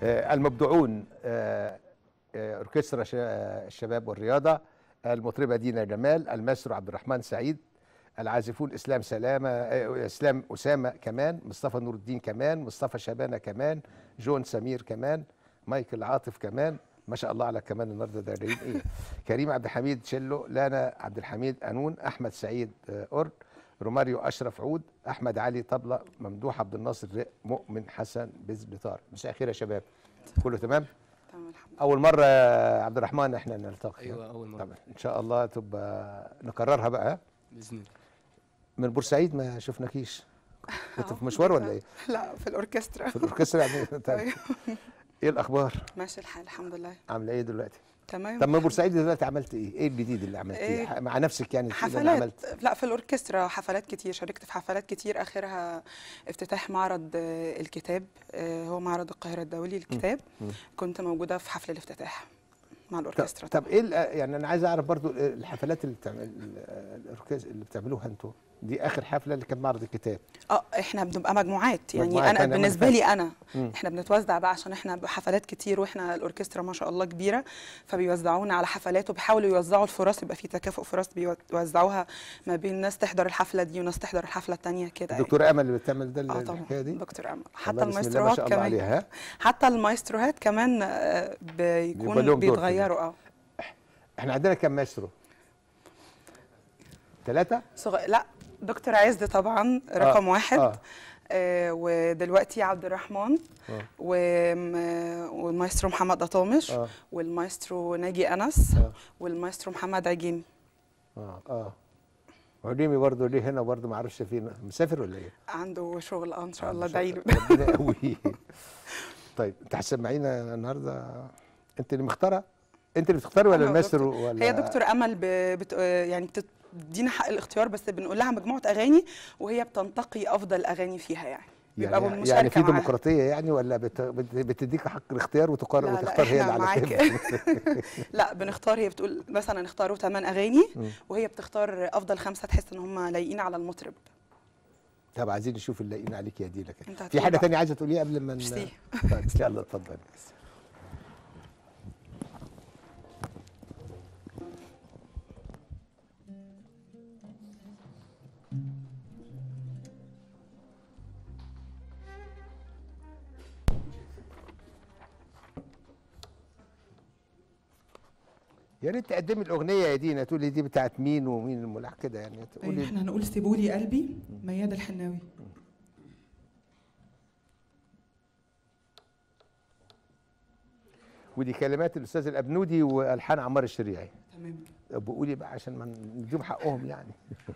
آه، المبدعون آه، آه، اوركسترا شا- الشباب والرياضه المطربه دينا جمال الماسترو عبد الرحمن سعيد العازفون اسلام سلامه آه، اسلام اسامه كمان مصطفى نور الدين كمان مصطفى شبانه كمان جون سمير كمان مايكل عاطف كمان ما شاء الله على كمان النهارده ده جايين ايه كريم عبد الحميد شلو لانا عبد الحميد قانون احمد سعيد آه، قرد روماريو اشرف عود احمد علي طبله ممدوح عبد الناصر رق مؤمن حسن بز بطار مساء الخير يا شباب كله تمام تمام الحمد لله اول مره يا عبد الرحمن احنا نلتقي ايوه اول مره طبعا ان شاء الله تبقى نكررها بقى ها؟ باذن الله من بورسعيد ما شفناكيش كنت في مشوار ولا ايه لا في الاوركسترا في الاوركسترا يعني طيب. أيوة. ايه الاخبار ماشي الحال الحمد لله عامله ايه دلوقتي تمام طب من بورسعيد دلوقتي عملت ايه ايه الجديد اللي عملتيه إيه؟ ح- مع نفسك يعني تقولي أنا حفلات عملت لا في الاوركسترا حفلات كتير شاركت في حفلات كتير اخرها افتتاح معرض آه، الكتاب آه، هو معرض القاهره الدولي للكتاب مم. كنت موجوده في حفل الافتتاح مع طب, الاوركسترا طب ايه ال- يعني انا عايز اعرف برضو الحفلات اللي بتعمل الاوركسترا اللي بتعملوها انتوا دي اخر حفله اللي كانت معرض الكتاب اه احنا بنبقى مجموعات يعني مجموعات، انا أنا بالنسبه منفذ. لي انا مم. احنا بنتوزع بقى عشان احنا بحفلات كتير واحنا الاوركسترا ما شاء الله كبيره فبيوزعونا على حفلات وبيحاولوا يوزعوا الفرص يبقى في تكافؤ فرص بيوزعوها ما بين ناس تحضر الحفله دي وناس تحضر الحفله الثانيه كده يعني. الدكتوره امل اللي بتعمل ده اه طبعا الحكايه دي دكتور امل والله حتى بسم الله ما المايستروهات شاء الله كمان عليها ها حتى المايستروهات كمان آه، بيبقى بيكون لهم دور فيه. بيتغيروا اه احنا عندنا كام مايسترو ثلاثه صغ... لا دكتور عز طبعا رقم واحد آه. آه ودلوقتي عبد الرحمن آه. وم- والمايسترو محمد أطامش اه والمايسترو ناجي أنس اه والمايسترو محمد عجيمي اه اه وعليمي برضه ليه هنا برضه ما اعرفش فين مسافر ولا ايه؟ عنده شغل اه ان شاء آه، الله ما شاء ادعي له ربنا يقويه طيب انت هتسمعينا النهارده انت اللي مختاره؟ انت اللي بتختاري ولا أنا الماستر ودكتور- ولا هي دكتور امل ب... بت... يعني بتدينا حق الاختيار بس بنقول لها مجموعه اغاني وهي بتنتقي افضل اغاني فيها يعني بيبقى يعني, بالمشاركة يعني في معاها. ديمقراطيه يعني ولا بت... بت... بتديك حق الاختيار وتقرر لا لا وتختار هي اللي احنا على معاك كيفك لا بنختار هي بتقول مثلا اختاروا ثمان اغاني مم. وهي بتختار افضل خمسه تحس ان هم لايقين على المطرب طب عايزين نشوف اللي لاقيين عليك يا دينا كده انت في هتقول حاجه بقى. تانية عايزه تقوليها قبل ما ن- ميرسي. طيب يلا اتفضلي يا ريت تقدمي الاغنيه يا دينا تقولي دي بتاعت مين ومين الملحن كده يعني تقولي احنا هنقول سيبولي قلبي مياد الحناوي ودي كلمات الاستاذ الابنودي والحان عمار الشريعي تمام طب قولي بقى عشان ما نديهم حقهم يعني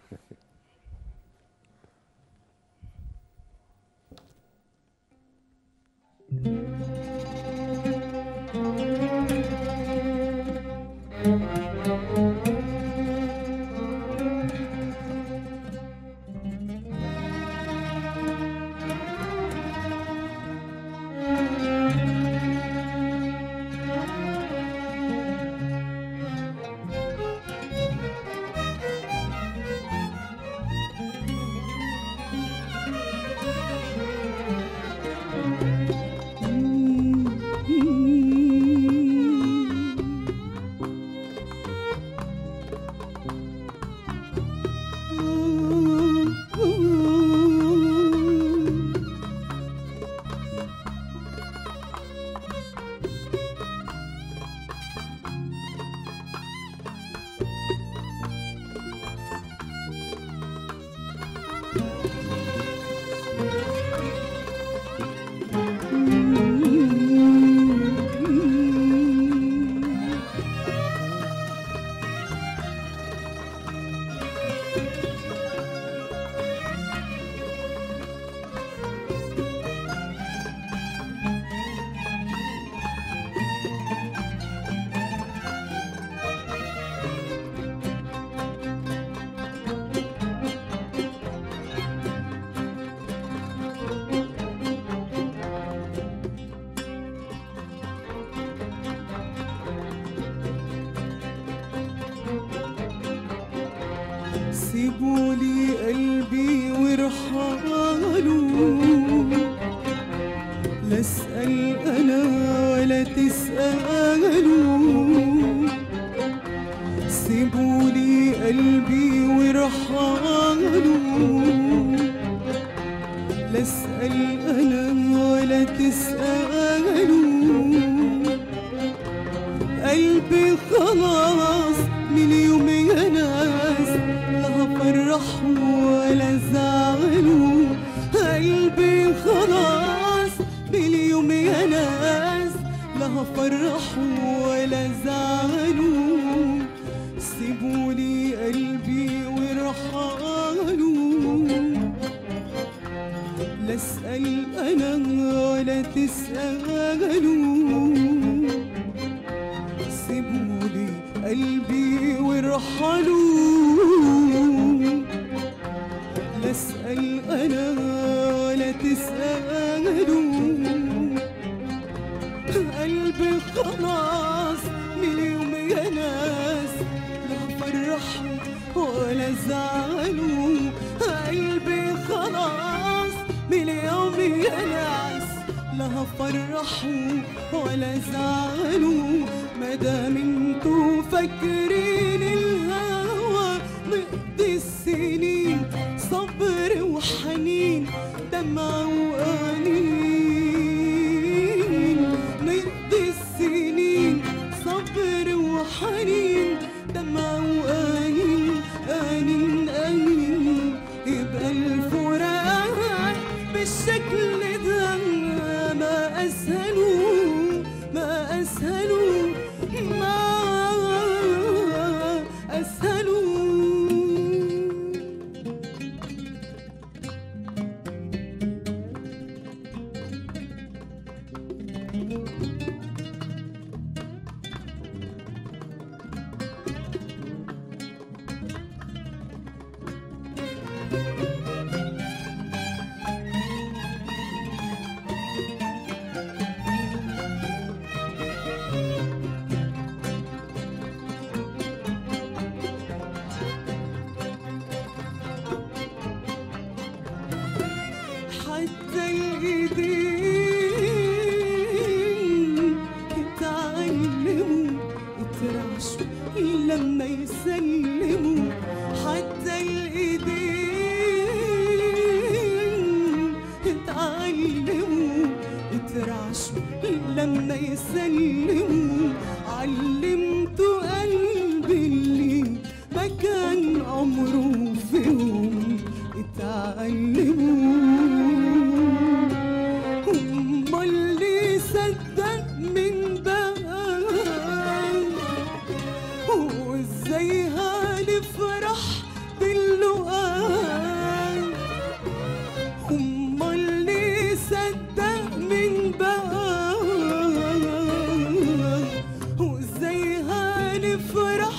سيبولي قلبي وارحلوا لا اسال انا ولا تسألوا سيبولي قلبي وارحلوا لا اسأل أنا ولا تسألوا قلبي خلاص من يوم يا ناس لا هفرح ولا زعله قلبي خلاص من يوم يا ناس لا هفرح ولا زعله سيبولي قلبي وارحلوا لا اسأل أنا ولا تسألوا سيبولي قلبي وارحلوا لا اسأل أنا ولا تسألوا قلبي خلاص من يوم يا ناس لا فرح ولا زعلوا قلبي خلاص من يوم يا ناس لا فرحوا ولا زعلوا مادام انتوا فاكرين الهوى نقضي السنين صبر وحنين دمع وأنين نقضي السنين صبر وحنين دمع وأنين أنين أنين يبقى الفراق بالشكل ده ما أسهله ما أسهله ما أسهله حتى الايدين يتعلموا يترعشوا لما يسلموا حتى الايدين يتعلموا يترعشوا لما يسلموا علمت قلبي اللي ما كان عمره فيهم اتعلموا هم اللي صدق من بقى وازاي هنفرح باللقاء هم اللي صدق من بقى وازاي هنفرح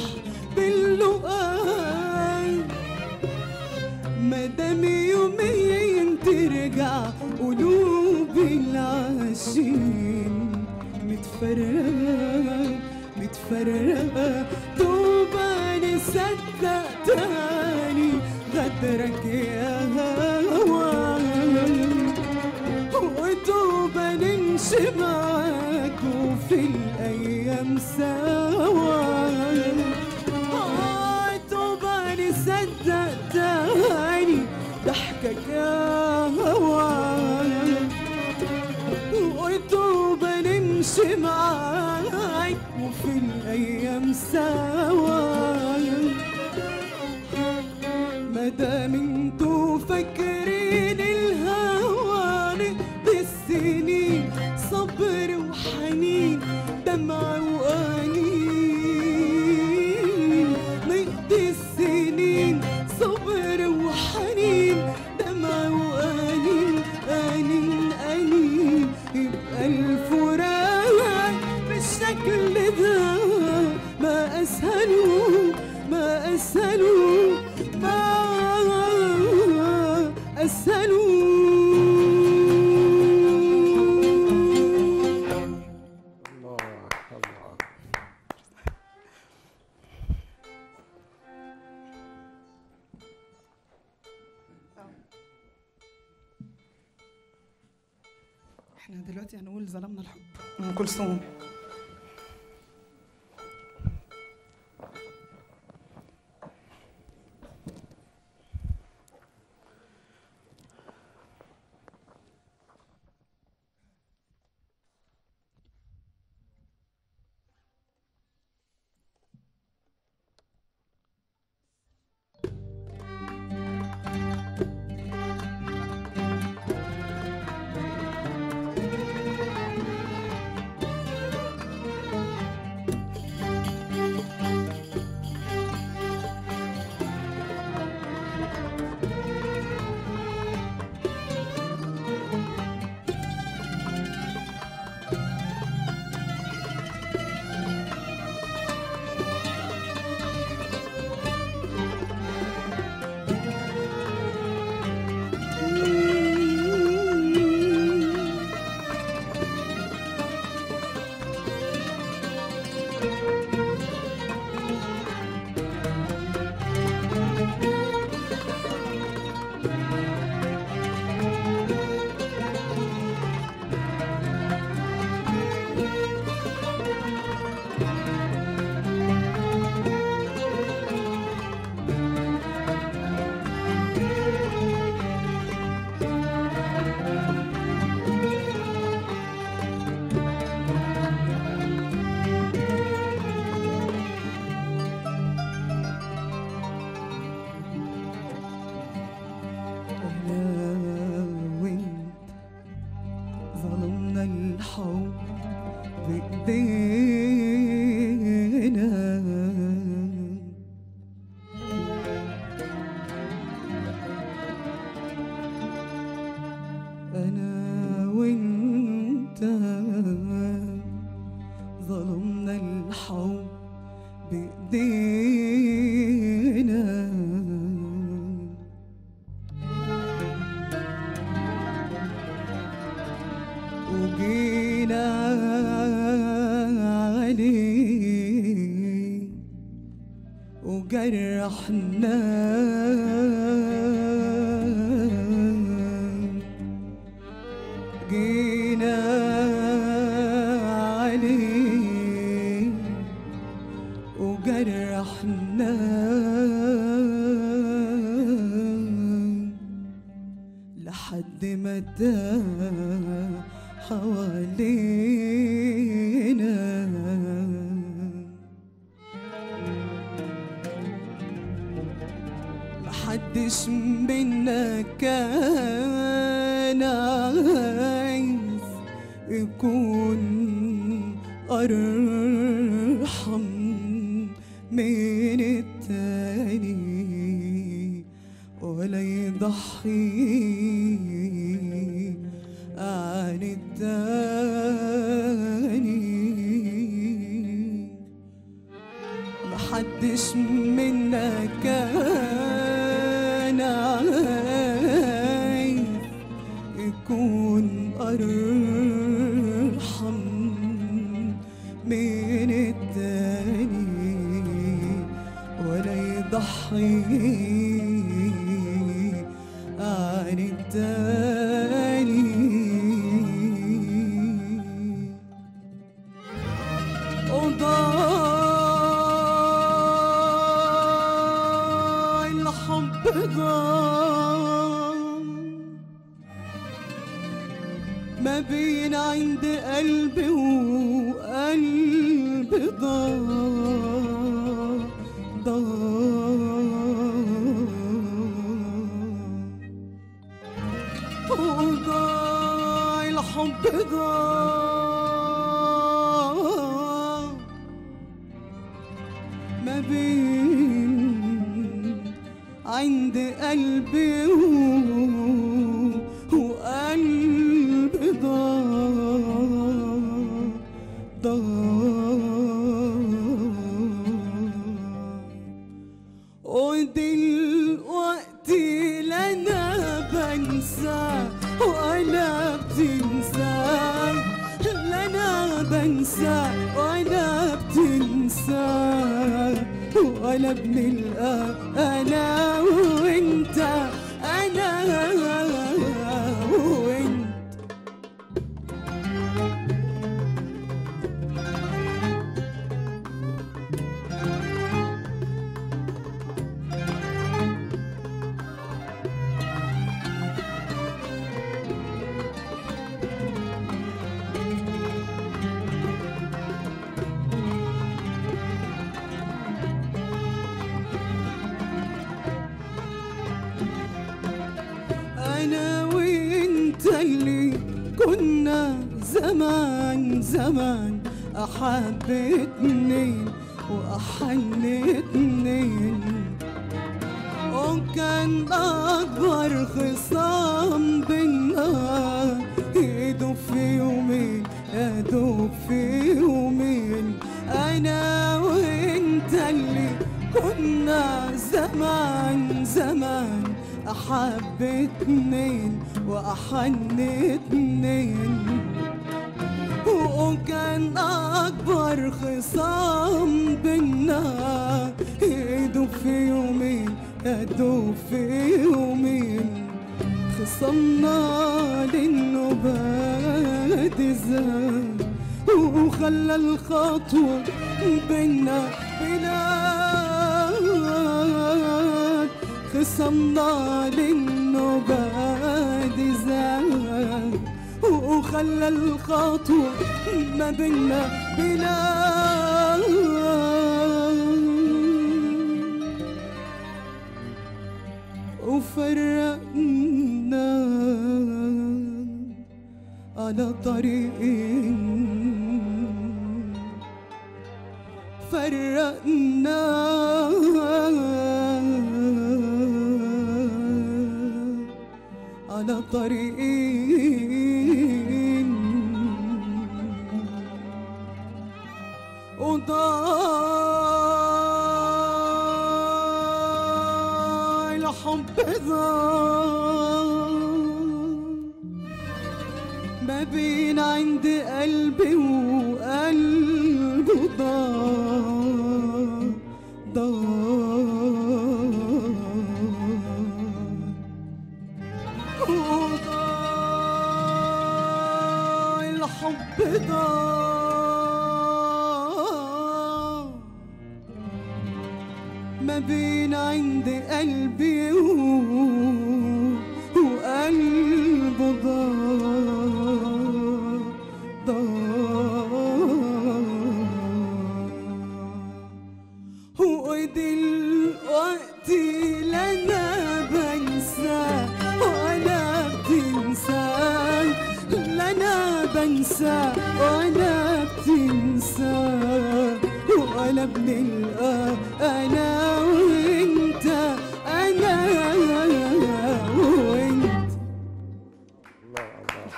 باللقاء مادام يومين ترجع قلوب العاشقين متفرقة متفرقة توبة نصدق تاني غدرك يا هوا وتوبة نمشي معاك وفي الأيام سوا آه، توبة نصدق تاني ضحكك يا هوا وتوبة نمشي معاك وفي الأيام سوا مادام انتوا فاكرين الهوى نقضي السنين صبر وحنين دمع وأنين نقضي السنين صبر وحنين دمع وأنين أنين أنين يبقى الفراق بالشكل ده ما أسهله ما أسهله ما أسهله الله الله احنا دلوقتي هنقول ظلمنا الحب ام كلثوم أنا وانت ظلمنا الحب بإيدينا أنا وانت ظلمنا الحب بإيدينا وجينا عليه وجرحنا جينا عليه وجرحنا لحد ما ده حوالينا محدش منا كان عايز يكون أرحم من التاني ولا يضحي عن التاني محدش منا كان عايز يكون أرحم من التاني ولا يضحي عن التاني وضاع الحب ضاع ما بين عند قلبي وقلبي ضاع ضاع وضاع الحب ضاع ما بين عند قلبي و- وقلبي ضاع ضاع ودلوقتي لا انا بنسى ولا بتنسى لا انا بنسى ولا بتنسى ولا بنلقى انا وانت انا وانت اللي كنا زمان زمان أحب اتنين وأحن اتنين وكان أكبر خصام بينا يدوب في يومين يدوب في يومين أنا وإنت اللي كنا زمان زمان أحب اتنين وأحن اتنين وكان أكبر خصام بينا يدوب في يومين يدوب في يومين خصمنا للنبات زاد وخلى الخطوة بينا بلاد خصمنا للنبات زاد وخلى الخطوة ما بينا بلاد وفرقنا على طريقين فرقنا على طريقين وضاع الحب ضاع ما بين عند قلبي وقلبه ضاع ضاع وضاع الحب ضاع ما بين عند قلبي و- وقلبه ضاع ضاع ودلوقتي لا انا بنسى ولا بتنسى لا انا بنسى ولا بتنسى ولا بنلقى انا وانت انا وانت الله الله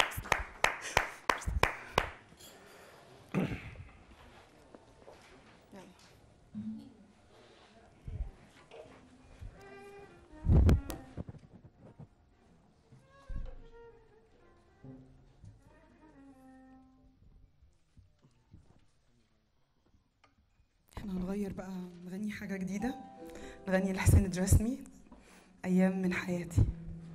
احنا هنغير بقى نغني حاجة جديدة نغني لحسين الجسمي أيام من حياتي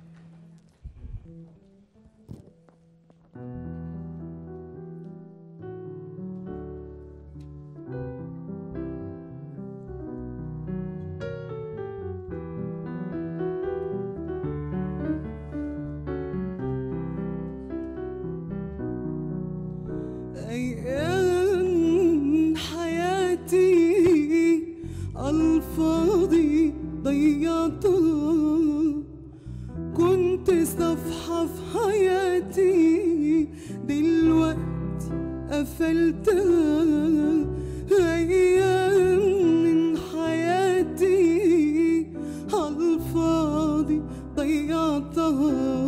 أيام حياتي الفاضي ضيعتها كنت صفحة في حياتي دلوقتي قفلتها أيام من حياتي الفاضي ضيعتها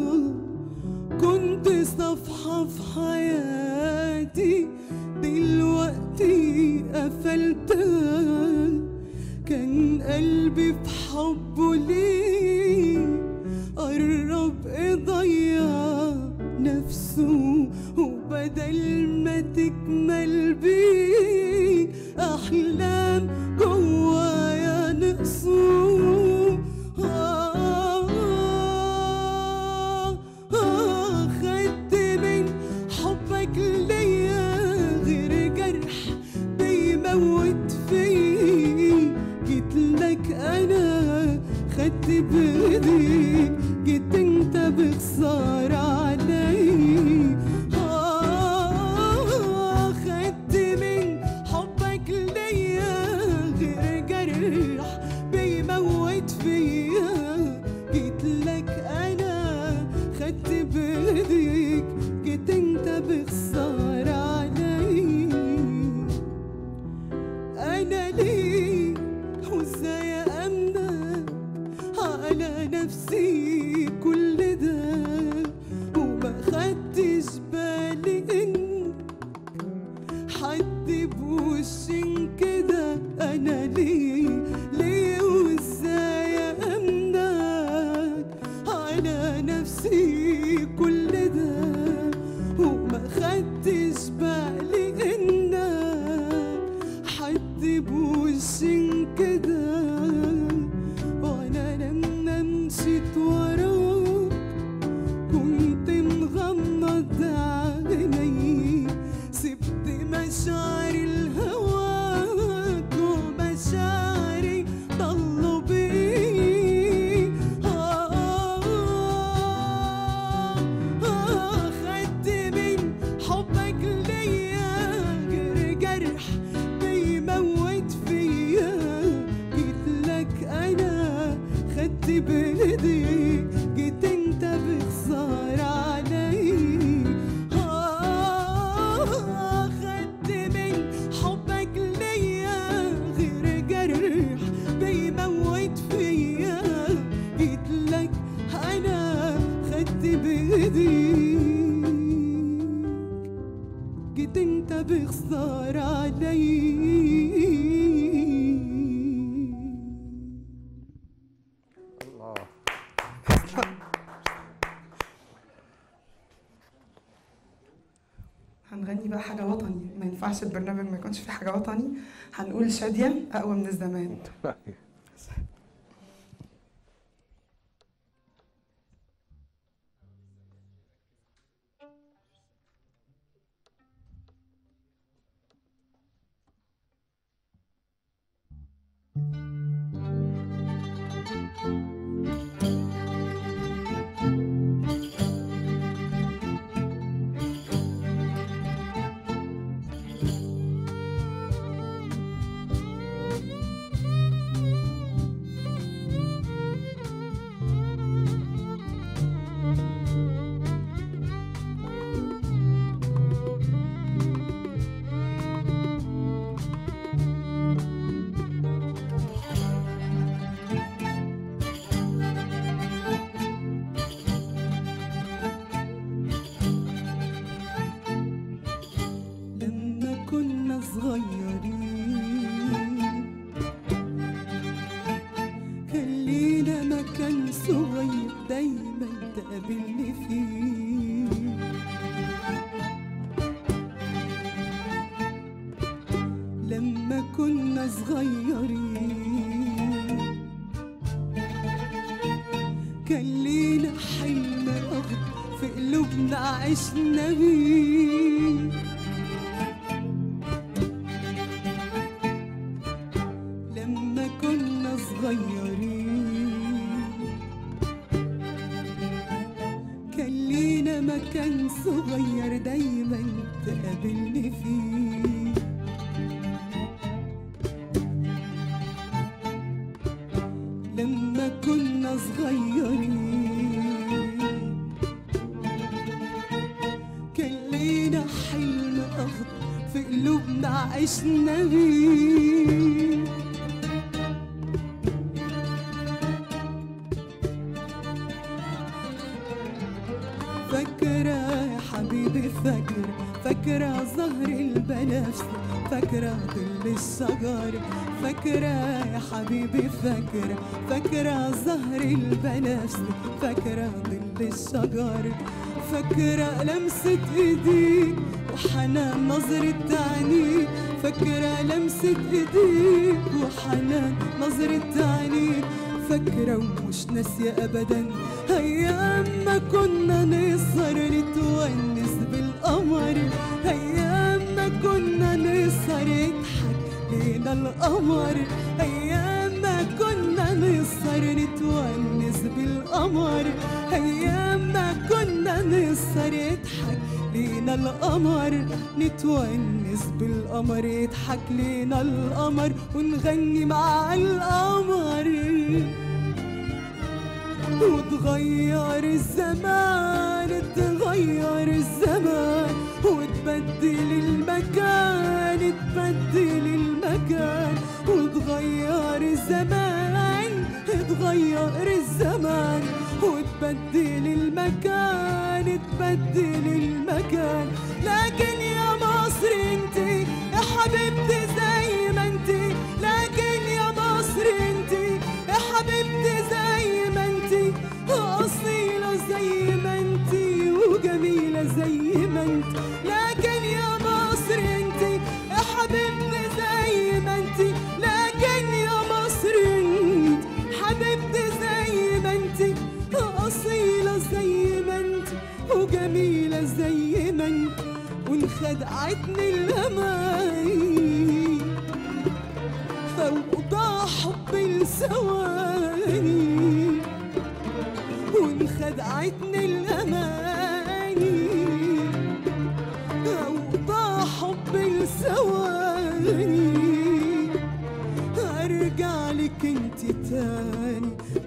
كنت صفحة في حياتي دلوقتي قفلتها كان قلبي في حبه ليه قرب يضيع نفسه وبدل ما تكمل بيه أحلام جوايا نقصوا آه آه خدت من حبك ليا غير جرح بيموت فيه جيت لك انا خدت بايديك جيت انت بخسارة علي آه خدت من حبك ليا غير جرح بيموت بايدي كل ده وما خدتش بالي انك حد بوشين كده وانا لما مشيت وراك كنت مغمض عيني سبت مشاعري الهواك ومشاعري ضلوا بي آه آه خدت من حبك ليا غير جرح بيموت فيا جيت لك انا خدت بايدي جيت انت بخسارة علي آه خدت من حبك ليا غير جرح بيموت فيا جيت لك انا خدت بايدي جيت انت بخسارة علي الله هنغني بقى حاجة وطني ما ينفعش البرنامج ما يكونش فيه حاجة وطني هنقول شادية أقوى من الزمان لما كنا صغيرين كان لينا مكان صغير دايما تقابلني فيه لما كنا صغيرين كان لينا حلم أخضر في قلوبنا عشنا بيه لما كنا صغيرين كان لينا مكان صغير دايما تقابلني فيه لما كنا صغيرين كان لينا حلم أخضر في قلوبنا عشنا بيه فاكرة يا حبيبي فاكرة فاكرة زهر البنفسج فاكرة ظل الشجر فاكرة يا حبيبي فاكرة فاكرة زهر البنفسج فاكرة ظل الشجر فاكرة لمسة ايديك وحنان نظرة عينيك فاكرة لمسة ايديك وحنان نظرة عينيك فاكرة ومش ناسية أبدا أيام ما كنا نسهر نتونس بالقمر أيام ما كنا نسهر يضحك لينا القمر أيام ما كنا نسهر نتونس بالقمر أيام ما كنا نسهر يضحك لينا القمر نتونس بالقمر يضحك لينا القمر ونغني مع القمر وتغير الزمان تغير الزمان وتبدل المكان تبدل المكان وتغير الزمان تغير الزمان وتبدل المكان تبدل المكان لكن يا مصر انت يا حبيبتي زي ما انت لكن يا مصر انت يا حبيبتي زي ما انت اصيله زي ما ما انت لكن يا مصر انت يا حبيبتي زي ما انت لكن يا مصر انت حبيبتي زي ما انت أصيلة زي ما انت وجميلة زي ما انت وانخدعتني الأماني فوضى حبي لثواني وانخدعتني الأماني أوضى حبي لثواني أرجع لك انت تاني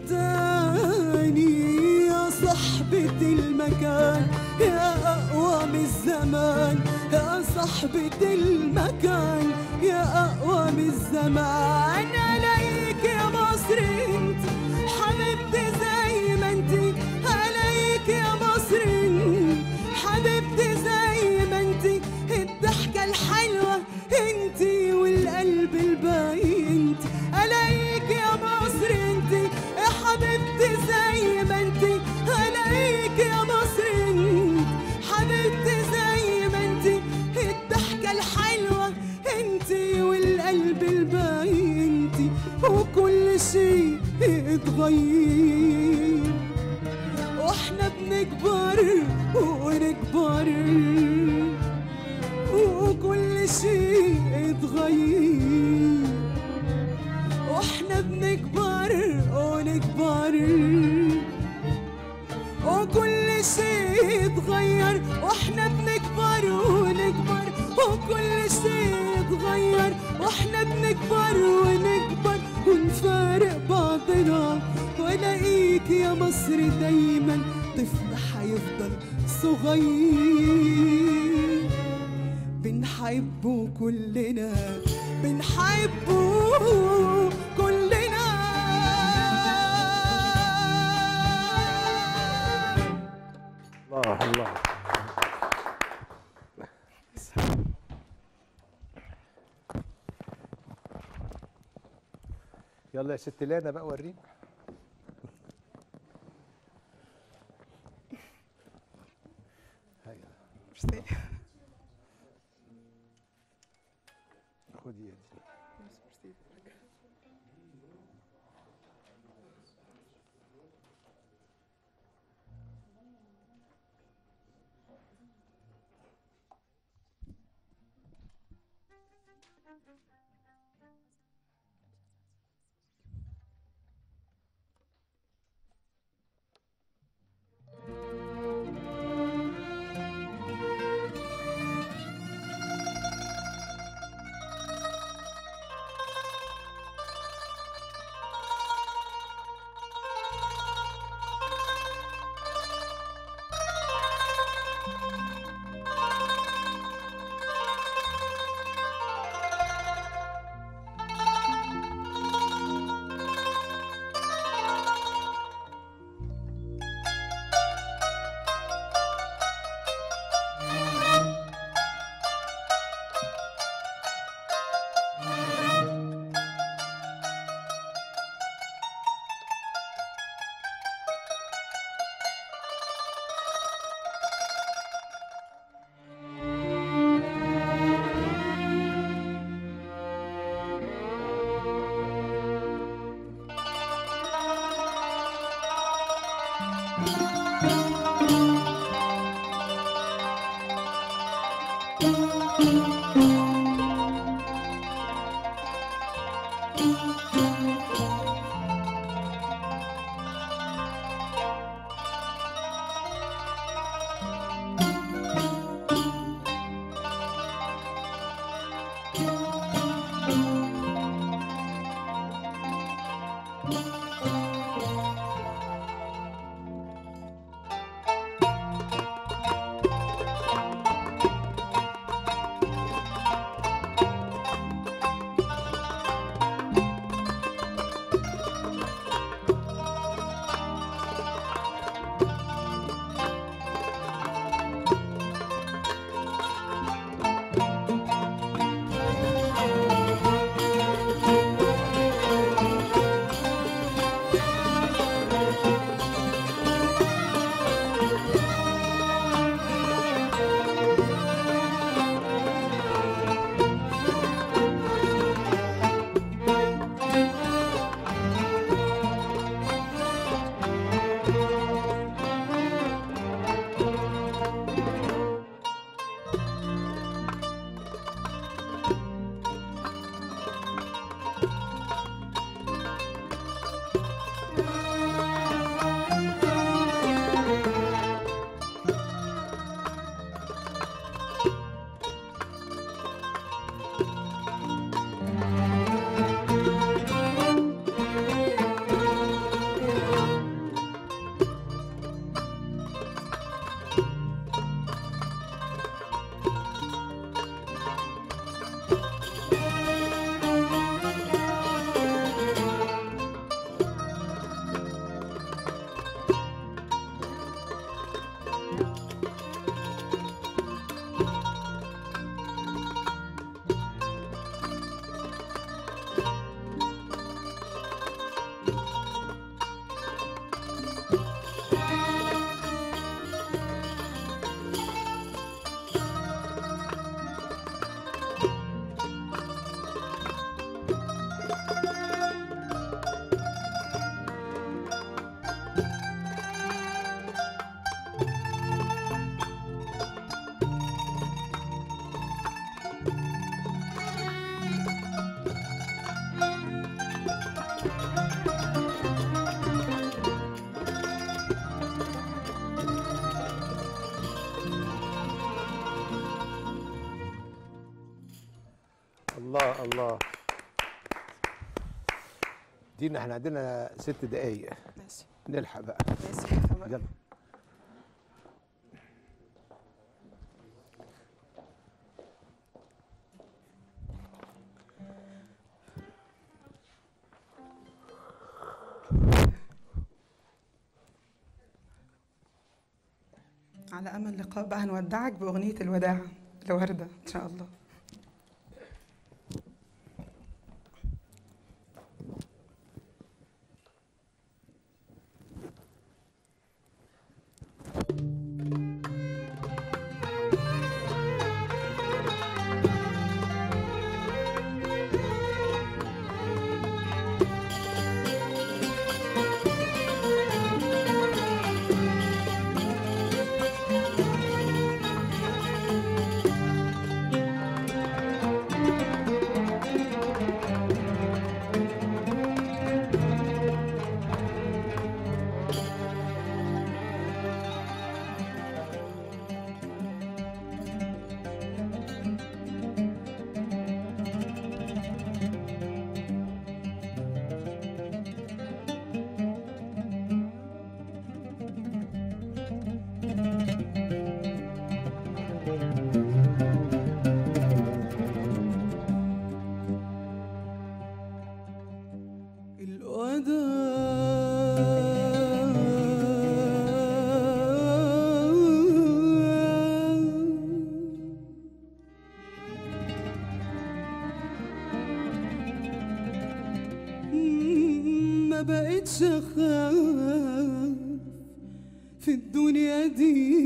تاني يا صاحبة المكان يا أقوى من الزمان يا صاحبة المكان يا أقوى من الزمان ألاقيك يا مصر انت حبيبتي زي ما انت ألاقيك يا مصر انت حبيبتي زي ما انت الضحكة الحلوة انت والقلب الباقي انت الاقيك يا مصر انت يا حبيبتي زي ما انت الاقيك يا مصر انت حبيبتي زي ما انت الضحكة الحلوة انت والقلب الباقي انت وكل شيء اتغير واحنا بنكبر ونكبر وكل شيء اتغير واحنا بنكبر ونكبر وكل شيء اتغير واحنا بنكبر ونكبر وكل شيء اتغير واحنا بنكبر ونكبر ونفارق بعضنا والاقيك يا مصر دايما طفل حيفضل صغير بنحبه كلنا بنحبه كلنا الله الله يلا يا ست لانا بقى ورينا هيا ميرسي. خدي يدي الله الله دينا احنا عندنا ست دقايق ماشي نلحق بقى ماشي خايفة بقى. يلا على امل لقاء بقى هنودعك باغنيه الوداع لورده ان شاء الله ما بقتش اخاف في الدنيا دي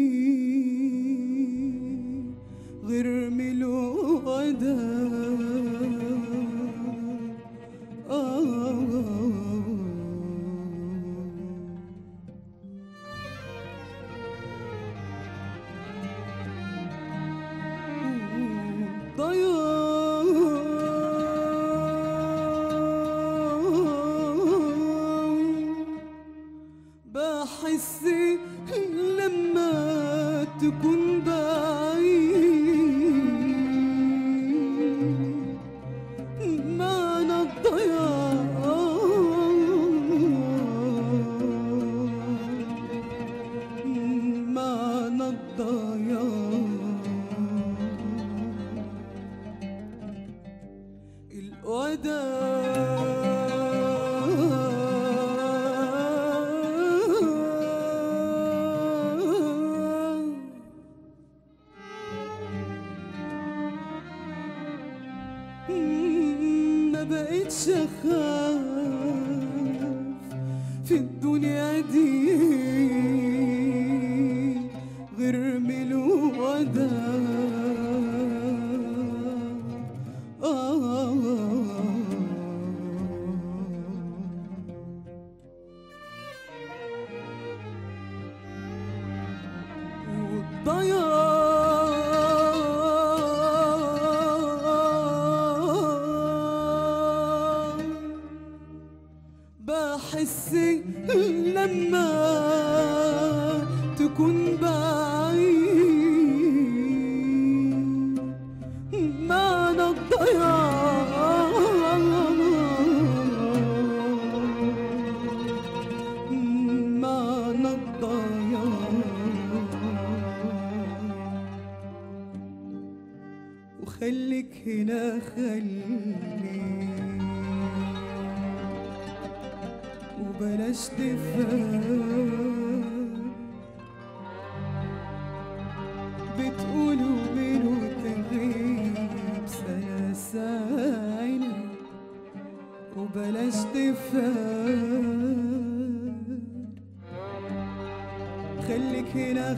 غير من الوداع آه ضياع بحس لما تكون بعيد معنى الضياع معنى الضياع الوداع ما بقتش اخاف في الدنيا دي غير من الوداع والضياع بحس لما تكون بعيد معنى الضياع معنى الضياع وخليك هنا خليك وبلاش تفهم بتقولوا منو تغيب سنة ساينة وبلاش تفهم خليك هنا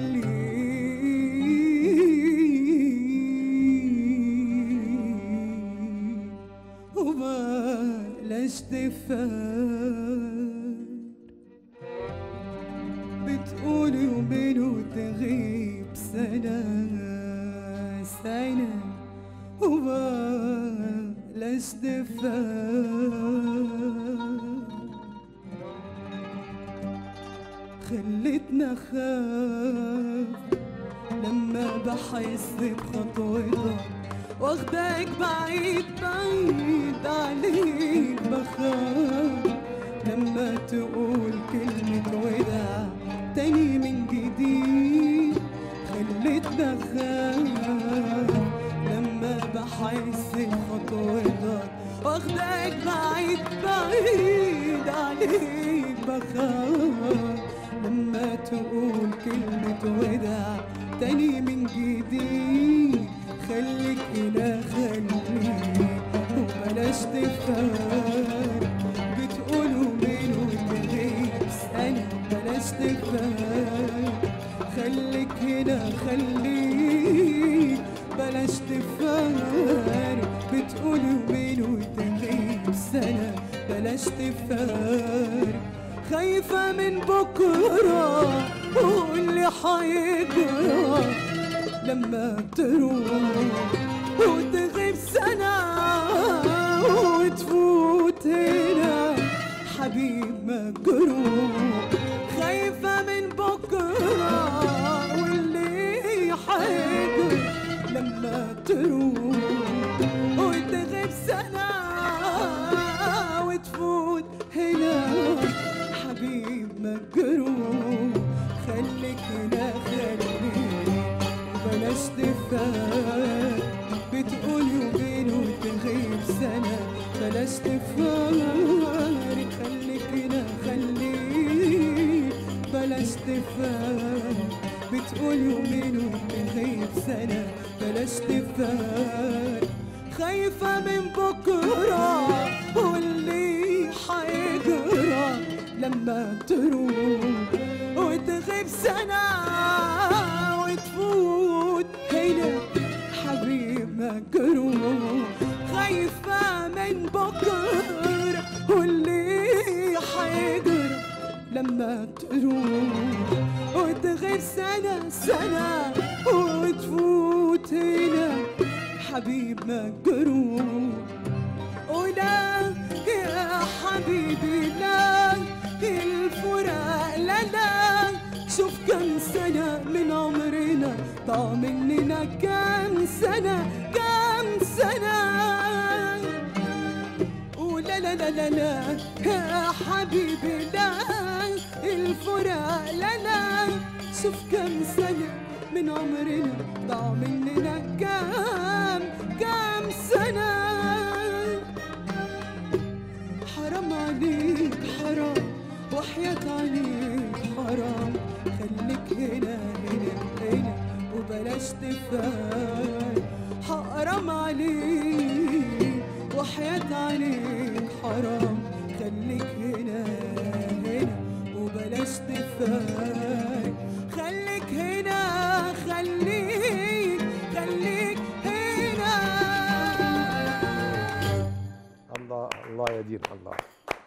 خليك وبلاش تفهم بتقول يومين وتغيب سنة سنة وبلاش تفهم خلتنا خاف لما بحس بخطوتك واخدك بعيد بعيد عليك بخاف لما تقول كلمة وداع تاني من جديد خلتنا خاف لما بحس بخطوتك واخدك بعيد بعيد عليك بخاف لما تقول كلمة وداع تاني من جديد خليك هنا خليك وبلاش تفكر بتقولوا مين وتغيب سنة بلاش تفكر خليك هنا خليك بلاش تفكر بتقولوا مين وتغيب سنة بلاش تفكر خايفة من بكرة واللي حيجرى لما تروح وتغيب سنة وتفوت هنا حبيب مجروح خايفة من بكرة واللي حيجرى لما تروح وتغيب سنة وتفوت هنا حبيب مجروح خليك هنا خليك وبلاش تفكر بتقول يومين وتغيب سنة بلاش تفكر خليك هنا خليك بلاش تفكر بتقول يومين وتغيب سنة بلاش تفكر خايفة من بكرة واللي حيجرى لما تروح وتغيب سنة وتفوت هنا حبيب مجروح خايفة من بكرة واللي حيجرى لما تروح وتغيب سنة سنة وتفوت هنا حبيب مجروح ولا يا حبيبي لا الفراق لا لا شوف كم سنة من عمرنا ضاع مننا كم سنة كم سنة ولا لا لا لا لا يا حبيبي لا الفراق لا لا شوف كم سنة من عمرنا ضاع مننا كم كم سنة حرام عليك حرام وحياة عليك حرام خليك هنا هنا هنا وبلاش تفكر حرام عليك وحياة عليك حرام خليك هنا هنا وبلاش تفكر خليك هنا خليك خليك هنا الله الله يا دين الله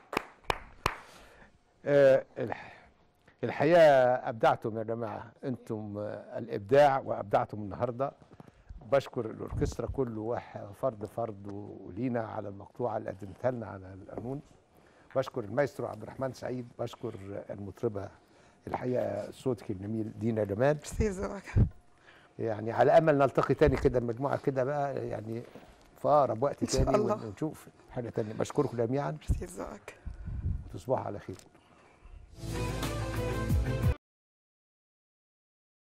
آه، الح- الحقيقه ابدعتم يا جماعه انتم آه، الابداع وابدعتم النهارده بشكر الاوركسترا كل واحد فرد فرد ولينا على المقطوعه اللي قدمتها لنا على القانون بشكر المايسترو عبد الرحمن سعيد بشكر المطربه الحقيقه صوتك الجميل دينا جمال ميرسي ذوقك يعني على امل نلتقي تاني كده مجموعه كده بقى يعني في اقرب وقت إن شاء تاني الله. ونشوف حاجه تانيه بشكركم جميعا ميرسي ذوقك وتصبحوا على خير